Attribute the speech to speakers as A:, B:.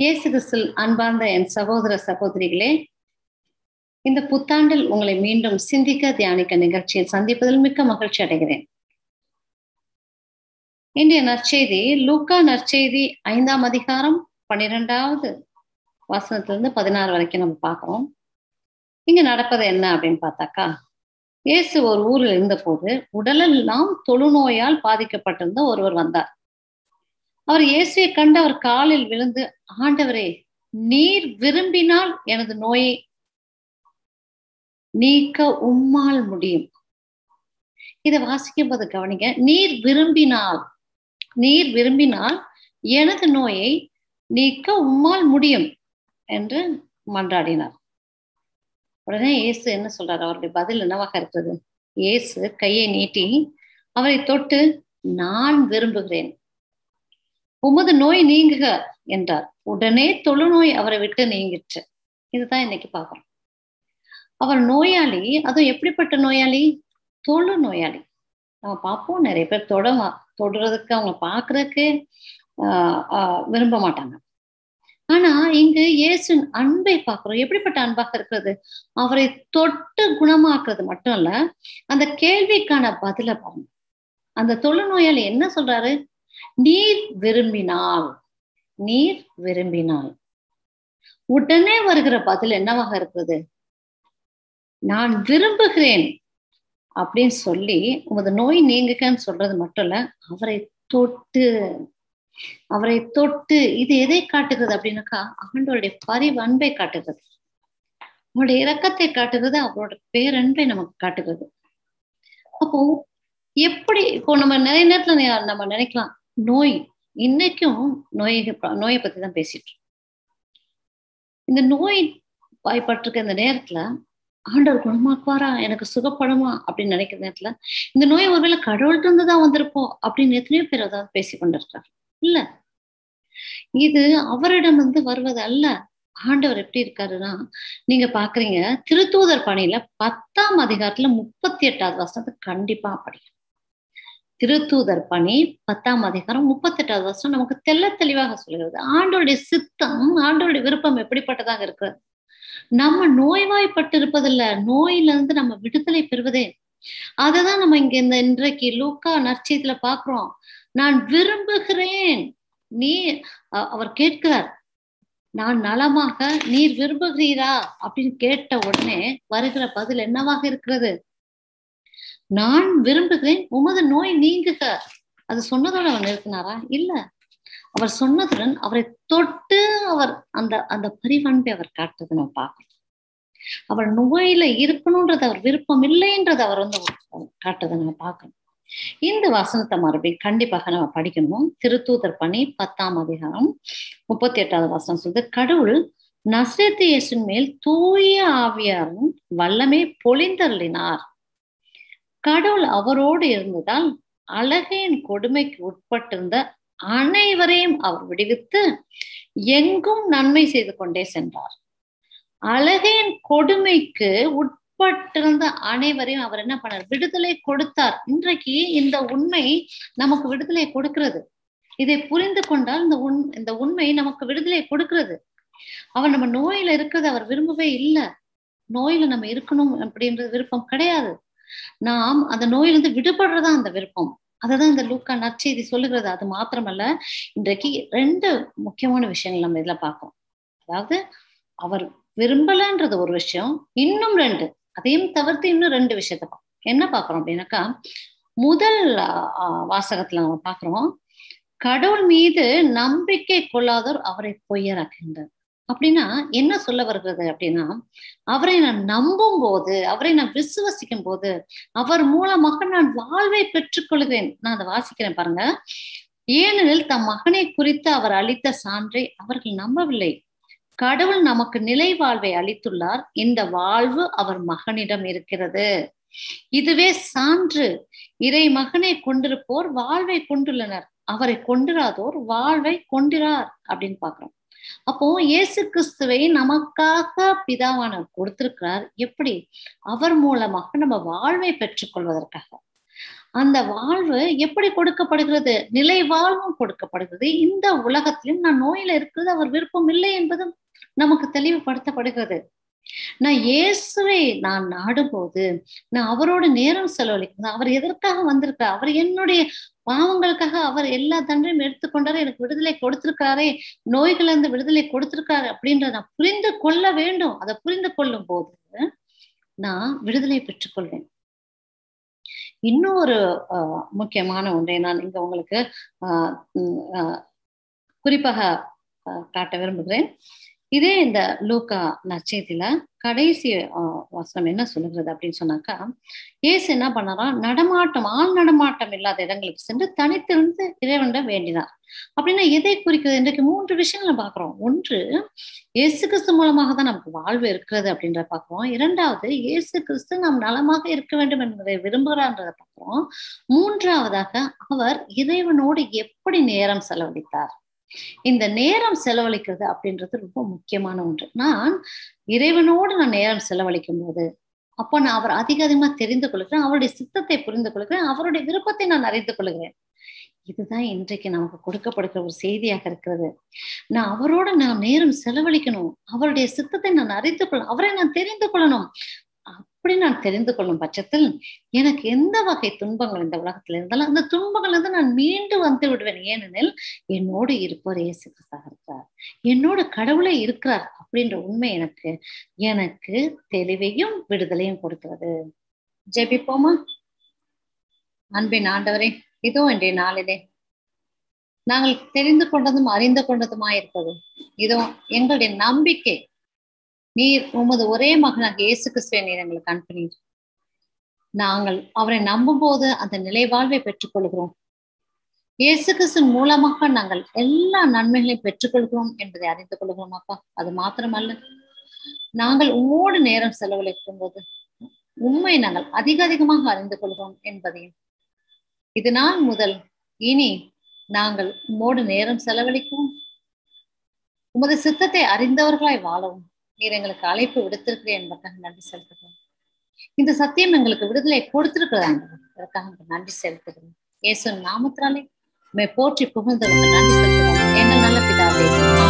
A: இயேசு கிறிஸ்துவில் அன்பார்ந்த என் சகோதர சகோதரிகளே இந்த புத்தாண்டில் உங்களை மீண்டும் சிந்திக்க தியானிக்க நிகழ்ச்சியில் சந்திப்பதில் மிக்க மகிழ்ச்சி அடைகிறேன் இன்றைய நற்செய்தி லூக்கா நற்செய்தி ஐந்தாம் அதிகாரம் பன்னிரெண்டாவது வசனத்திலிருந்து பதினாறு வரைக்கும் நம்ம பார்க்கிறோம் இங்க நடப்பது என்ன அப்படின்னு பார்த்தாக்கா இயேசு ஒரு ஊரில் இருந்தபோது உடலெல்லாம் தொழுநோயால் பாதிக்கப்பட்டிருந்த ஒருவர் வந்தார் அவர் இயேசுவை கண்டு அவர் காலில் விழுந்து ஆண்டவரே நீர் விரும்பினால் எனது நோயை நீக்க உம்மால் முடியும் இதை வாசிக்கும் போது கவனிங்க நீர் விரும்பினால் நீர் விரும்பினால் எனது நோயை நீக்க உம்மால் முடியும் என்று மன்றாடினார் உடனே இயேசு என்ன சொல்றாரு அவருடைய பதில் என்னவாக இருக்கிறது இயேசு கையை நீட்டி அவரை தொட்டு நான் விரும்புகிறேன் உமது நோய் நீங்குக என்றார் உடனே தொழுநோய் அவரை விட்டு நீங்கிற்று இதுதான் இன்னைக்கு பார்க்கிறோம் அவர் நோயாளி அதுவும் எப்படிப்பட்ட நோயாளி தொழு நோயாளி நம்ம பார்ப்போம் நிறைய பேர் தொட தொடுறதுக்கு அவங்க பார்க்கறதுக்கு ஆஹ் விரும்ப மாட்டாங்க ஆனா இங்கு இயேசுன் அன்பை பார்க்கிறோம் எப்படிப்பட்ட அன்பாக இருக்கிறது அவரை தொட்டு குணமாக்குறது மட்டும் இல்ல அந்த கேள்விக்கான பதில பாருங்க அந்த தொழுநோயாளி என்ன சொல்றாரு நீர் விரும்பினால் நீர் விரும்பினால் உடனே வருகிற பதில் என்னவாக இருக்குது நான் விரும்புகிறேன் அப்படின்னு சொல்லி உமது நோய் நீங்குகன்னு சொல்றது மட்டும் இல்ல அவரை தொட்டு அவரை தொட்டு இது எதை காட்டுகிறது அப்படின்னாக்கா ஆண்டோருடைய பரிவு அன்பை காட்டுகிறது அவருடைய இரக்கத்தை காட்டுகிறது அவரோட பேரன்பை நமக்கு காட்டுகிறது அப்போ எப்படி இப்போ நம்ம நிறைய நேரத்துல நம்ம நினைக்கலாம் நோய் இன்னைக்கும் நோய் நோயை பத்தி தான் பேசிட்டு இந்த நோய் வாய்ப்பட்டிருக்க இந்த நேரத்துல ஆண்டவர் குணமாக்குவாரா எனக்கு சுகப்படுமா அப்படின்னு நினைக்கிற நேரத்துல இந்த நோய் ஒருவேளை கடவுள்கிட்ட இருந்து தான் வந்திருப்போம் அப்படின்னு எத்தனையோ பேர் அதாவது பேசி கொண்டிருக்காரு இல்ல இது அவரிடம் வந்து வருவது அல்ல ஆண்டவர் எப்படி இருக்காருன்னா நீங்க பாக்குறீங்க திருத்தூதர் பணியில பத்தாம் அதிகாரத்துல முப்பத்தி எட்டாவது வசனத்தை கண்டிப்பா படிக்கும் திருத்தூதர் பணி பத்தாம் அதிகாரம் முப்பத்தி எட்டாவது வருஷம் நமக்கு தெல்ல தெளிவாக சொல்கிறது ஆண்டோடைய சித்தம் ஆண்டோடைய விருப்பம் எப்படிப்பட்டதாக இருக்கிறது நம்ம நோய்வாய்ப்பட்டு இருப்பதில்ல நோயில இருந்து நம்ம விடுதலை பெறுவதே அததான் நம்ம இங்க இந்த இன்றைக்கு லூக்கா நற்செய்தியில பாக்குறோம் நான் விரும்புகிறேன் நீ அவர் கேட்கிறார் நான் நலமாக நீர் விரும்புகிறீரா அப்படின்னு கேட்ட உடனே வருகிற பதில் என்னவாக இருக்கிறது நான் விரும்புகிறேன் உமது நோய் நீங்குக அது சொன்னதோட அவர் நிறுத்தினாரா இல்ல அவர் சொன்னதுடன் அவரை தொட்டு அவர் அந்த அந்த பரிவன்பை அவர் காட்டுறது நம்ம பார்க்கணும் அவர் நோயில இருக்கணும்ன்றது அவர் விருப்பம் இல்லைன்றது அவர் வந்து காட்டுறதை நம்ம பார்க்கணும் இந்த வசனத்தை மறுபடியும் கண்டிப்பாக நம்ம படிக்கணும் திருத்தூதர் பணி பத்தாம் அதிகாரம் முப்பத்தி எட்டாவது வசனம் சொல்லுது கடவுள் நசேத்து இயேசின் மேல் தூய ஆவியாரும் வல்லமே பொழிந்தருளினார் கடவுள் அவரோடு இருந்ததால் அழகையின் கொடுமைக்கு உட்பட்டிருந்த அனைவரையும் அவர் விடுவித்து எங்கும் நன்மை செய்து கொண்டே சென்றார் அழகையின் கொடுமைக்கு உட்பட்டிருந்த அனைவரையும் அவர் என்ன பண்ணார் விடுதலை கொடுத்தார் இன்றைக்கு இந்த உண்மை நமக்கு விடுதலை கொடுக்கிறது இதை புரிந்து கொண்டால் இந்த உண் இந்த உண்மை நமக்கு விடுதலை கொடுக்கிறது அவர் நம்ம நோயில இருக்கிறது அவர் விரும்பவே இல்லை நோயில நம்ம இருக்கணும் அப்படின்றது விருப்பம் கிடையாது நாம் அந்த நோயிலிருந்து விடுபடுறதா அந்த விருப்பம் அததான் இந்த லூக்கா நற்செய்தி சொல்லுகிறது அது மாத்திரமல்ல இன்றைக்கு ரெண்டு முக்கியமான விஷயங்கள் நம்ம இதுல பார்க்கோம் அதாவது அவர் விரும்பலன்றது ஒரு விஷயம் இன்னும் ரெண்டு அதையும் தவிர்த்து இன்னும் ரெண்டு விஷயத்த பார்க்கணும் என்ன பார்க்கறோம் அப்படின்னாக்கா முதல் வாசகத்துல நம்ம பார்க்கிறோம் கடவுள் மீது நம்பிக்கை கொள்ளாதோர் அவரை பொய்யராக்குகின்றார் அப்படின்னா என்ன சொல்ல வருகிறது அப்படின்னா அவரை நான் நம்பும் போது அவரை நான் விசுவசிக்கும் போது அவர் மூலமாக நான் வாழ்வை பெற்றுக்கொள்கிறேன் நான் அதை வாசிக்கிறேன் பாருங்க ஏனெனில் தம் மகனை குறித்து அவர் அளித்த சான்றை அவர்கள் நம்பவில்லை கடவுள் நமக்கு நிலை வாழ்வை அளித்துள்ளார் இந்த வாழ்வு அவர் மகனிடம் இருக்கிறது இதுவே சான்று இறை மகனை கொண்டிருப்போர் வாழ்வை கொண்டுள்ளனர் அவரை கொண்டிராதோர் வாழ்வை கொண்டிரார் அப்படின்னு பாக்குறோம் அப்போ இயேசு கிறிஸ்துவை நமக்காக பிதாவானவர் கொடுத்திருக்கிறார் எப்படி அவர் மூலமாக நம்ம வாழ்வை பெற்றுக்கொள்வதற்காக அந்த வாழ்வு எப்படி கொடுக்கப்படுகிறது நிலை வாழ்வும் கொடுக்கப்படுகிறது இந்த உலகத்திலும் நான் நோயில இருக்கிறது அவர் விருப்பம் இல்லை என்பதும் நமக்கு தெளிவுபடுத்தப்படுகிறது நான் இயேசுவை நான் நாடும்போது நான் அவரோட நேரம் செலவழிக்கணும் அவர் எதற்காக வந்திருக்கார் அவர் என்னுடைய பாவங்களுக்காக அவர் எல்லா தண்டனையும் எடுத்துக்கொண்டாரு எனக்கு விடுதலை கொடுத்திருக்காரே நோய்கள் இருந்து விடுதலை கொடுத்திருக்காரு அப்படின்றத நான் புரிந்து கொள்ள வேண்டும் அதை புரிந்து கொள்ளும் போது நான் விடுதலை பெற்றுக்கொள்வேன் இன்னொரு ஆஹ் முக்கியமான ஒன்றை நான் இங்க உங்களுக்கு ஆஹ் ஆஹ் குறிப்பாக காட்ட விரும்புகிறேன் இதே இந்த லூக்கா நச்சயத்துல கடைசி வசனம் என்ன சொல்லுகிறது அப்படின்னு சொன்னாக்கா ஏசு என்ன பண்ணாராம் நடமாட்டம் ஆள் நடமாட்டம் இல்லாத இடங்களுக்கு சென்று தனித்திருந்து இறைவன்ட வேண்டினார் அப்படின்னா எதை குறிக்கிறது இன்றைக்கு மூன்று விஷயங்களை பாக்குறோம் ஒன்று இயேசு கிறிஸ்து மூலமாக தான் நமக்கு வாழ்வு இருக்கிறது அப்படின்றத பாக்குறோம் இரண்டாவது இயேசு கிறிஸ்து நாம் நலமாக இருக்க வேண்டும் என்பதை விரும்புகிறான்றத பாக்குறோம் மூன்றாவதாக அவர் இறைவனோடு எப்படி நேரம் செலவழித்தார் இந்த நேரம் செலவழிக்கிறது அப்படின்றது ரொம்ப முக்கியமான ஒன்று நான் இறைவனோடு நான் நேரம் செலவழிக்கும் போது அப்போ நான் அவர் அதிக அதிகமா தெரிந்து கொள்கிறேன் அவருடைய சித்தத்தை புரிந்து கொள்கிறேன் அவருடைய விருப்பத்தை நான் அறிந்து கொள்கிறேன் இதுதான் இன்றைக்கு நமக்கு கொடுக்கப்படுகிற ஒரு செய்தியாக இருக்கிறது நான் அவரோட நான் நேரம் செலவழிக்கணும் அவருடைய சித்தத்தை நான் அறிந்து கொள்ளணும் அவரை நான் தெரிந்து கொள்ளணும் அப்படி நான் தெரிந்து கொள்ளும் பட்சத்தில் எனக்கு எந்த வகை துன்பங்கள் இந்த உலகத்துல இருந்தாலும் அந்த துன்பங்கள் இருந்து நான் மீண்டு வந்து விடுவேன் ஏனெனில் என்னோடு இருப்பவர் இயேசு கிறிஸ்தாக இருக்கிறார் என்னோட கடவுளே இருக்கிறார் அப்படின்ற உண்மை எனக்கு எனக்கு தெளிவையும் விடுதலையும் கொடுக்கிறது ஜெபிப்போமா அன்பின் ஆண்டவரே இதோ இன்றைய நாளிலே நாங்கள் தெரிந்து கொண்டதும் அறிந்து கொண்டதுமா இருப்பது இதோ எங்களுடைய நம்பிக்கை நீர் உமது ஒரே மகனாக இயேசு கிறிஸ்துவை நீர் எங்களுக்கு அனுப்பினீர் நாங்கள் அவரை நம்பும் போது அந்த நிலை வாழ்வை பெற்றுக்கொள்கிறோம் இயேசு கிறிஸ்துவின் மூலமாக நாங்கள் எல்லா நன்மைகளையும் பெற்றுக்கொள்கிறோம் என்பதை அறிந்து கொள்கிறோம் அப்பா அது மாத்திரமல்ல நாங்கள் உம்மோடு நேரம் செலவழிக்கும் போது உண்மை நாங்கள் அதிக அதிகமாக அறிந்து கொள்கிறோம் என்பதையும் இது நாள் முதல் இனி நாங்கள் உம்மோடு நேரம் செலவழிக்கவும் உமது சித்தத்தை அறிந்தவர்களாய் வாழவும் நீர் எங்களுக்கு அழைப்பு விடுத்திருக்கிறேன் என்பதற்காக நன்றி செலுத்துகிறோம் இந்த சத்தியம் எங்களுக்கு விடுதலை கொடுத்திருக்கிறாங்க அதற்காக நன்றி செலுத்துகிறோம் இயேசு நாமத்தினாலே மே போற்றி புகழ்ந்தவங்க நன்றி செலுத்துகிறோம் எங்கள் நல்ல பிதாவே